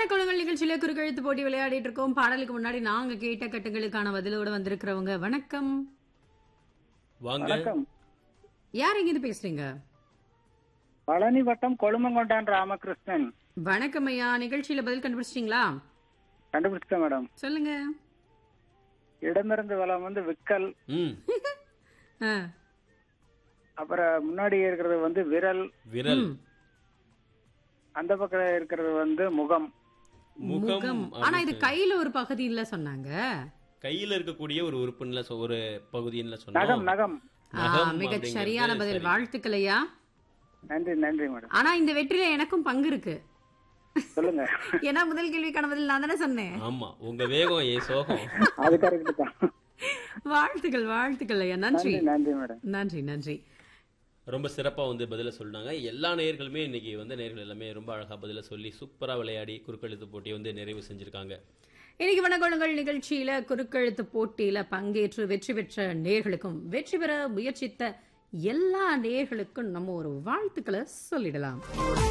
வணக்கங்கள் நிகழ்ச்சியில குறுக்கெழுத்து போட்டி விளையாடிட்டு இருக்கோம் பாடலுக்கு முன்னாடி நாங்க கேட்ட கட்டுங்களுக்கான பதிலோட வந்திருக்கிறவங்க வணக்கம் வாங்க வணக்கம் யார் எங்கிருந்து பேசுறீங்க பழனி வட்டம் கொழுமங்கொண்டான் ராமகிருஷ்ணன் வணக்கம் ஐயா நிகழ்ச்சியில பதில் கண்டுபிடிச்சிட்டீங்களா கண்டுபிடிச்சிட்டேன் மேடம் சொல்லுங்க இடமிருந்து வளம் வந்து விக்கல் ம் ஆ, அப்புறம் முன்னாடி இருக்கிறது வந்து விரல் விரல் ம். அந்த பக்கம் இருக்கிறது வந்து முகம் முகம் முகம் ஆனா இது அப்படின்னு கையில ஒரு பகுதியில சொன்னாங்க கையில இருக்கக்கூடிய ஒரு உறுப்புல சொ- ஒரு பகுதின்னு நகம் சொன்னோம் நகம் ஆ, நகம் மிகச் அப்படிங்கிறது சரியான பதில் சரி. வாழ்த்துக்கள் ஐயா நன்றி நன்றி மேடம் ஆனா இந்த வெற்றியில எனக்கும் பங்கு இருக்கு சொல்லுங்க ஏன்னா முதல் கேள்விக்கான பதில் நான் தானே சொன்னேன் ஆமா உங்க வேகம் ஏ சோகம் அது கரெக்ட் தான் வாழ்த்துக்கள் வாழ்த்துக்கள் ஐயா நன்றி நன்றி நன்றி மேடம் நன்றி நன்றி ரொம்ப சிறப்பா வந்து பதில சொன்னாங்க எல்லா நேயர்களுமே இன்னைக்கு வந்து நேயர்கள் எல்லாமே ரொம்ப அழகா பதில சொல்லி சூப்பரா விளையாடி குறுக்கெழுத்து போட்டியை வந்து நிறைவு செஞ்சிருக்காங்க இன்னைக்கு வனகுணங்கள் நிகழ்ச்சியில குறுக்கெழுத்து போட்டியில பங்கேற்று வெற்றி பெற்ற நேர்களுக்கும் வெற்றி பெற முயற்சித்த எல்லா நேர்களுக்கும் நம்ம ஒரு வாழ்த்துக்களை சொல்லிடலாம்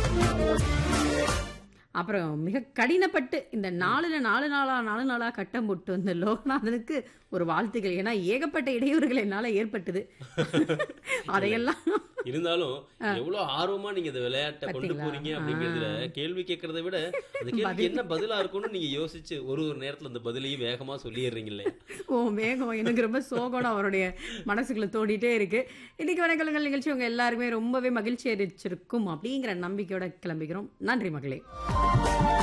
அப்புறம் மிக கடினப்பட்டு இந்த நாலுல நாலு நாளா நாலு நாளா கட்டம் போட்டு வந்த லோகநாதனுக்கு ஒரு வாழ்த்துக்கள் ஏன்னா ஏகப்பட்ட இடையூறுகள் என்னால ஏற்பட்டது அதையெல்லாம் இருந்தாலும் எவ்வளவு ஆர்வமா நீங்க இந்த விளையாட்டை கொண்டு பாத்தீங்களா? போறீங்க அப்படிங்கறதுல கேள்வி கேட்கறதை விட அந்த கேள்விக்கு என்ன பதிலா இருக்கும்னு நீங்க யோசிச்சு ஒரு ஒரு நேரத்துல அந்த பதிலையும் வேகமா சொல்லிடுறீங்களே ஓ மேகம் எனக்கு ரொம்ப சோகம் அவருடைய மனசுக்குள்ள தோடிட்டே இருக்கு இன்னைக்கு வணக்கங்கள் நிகழ்ச்சி உங்க எல்லாருமே ரொம்பவே மகிழ்ச்சி அளிச்சிருக்கும் அப்படிங்கிற நம்பிக்கையோட கிளம்பிக்கிறோம் நன்றி மகளே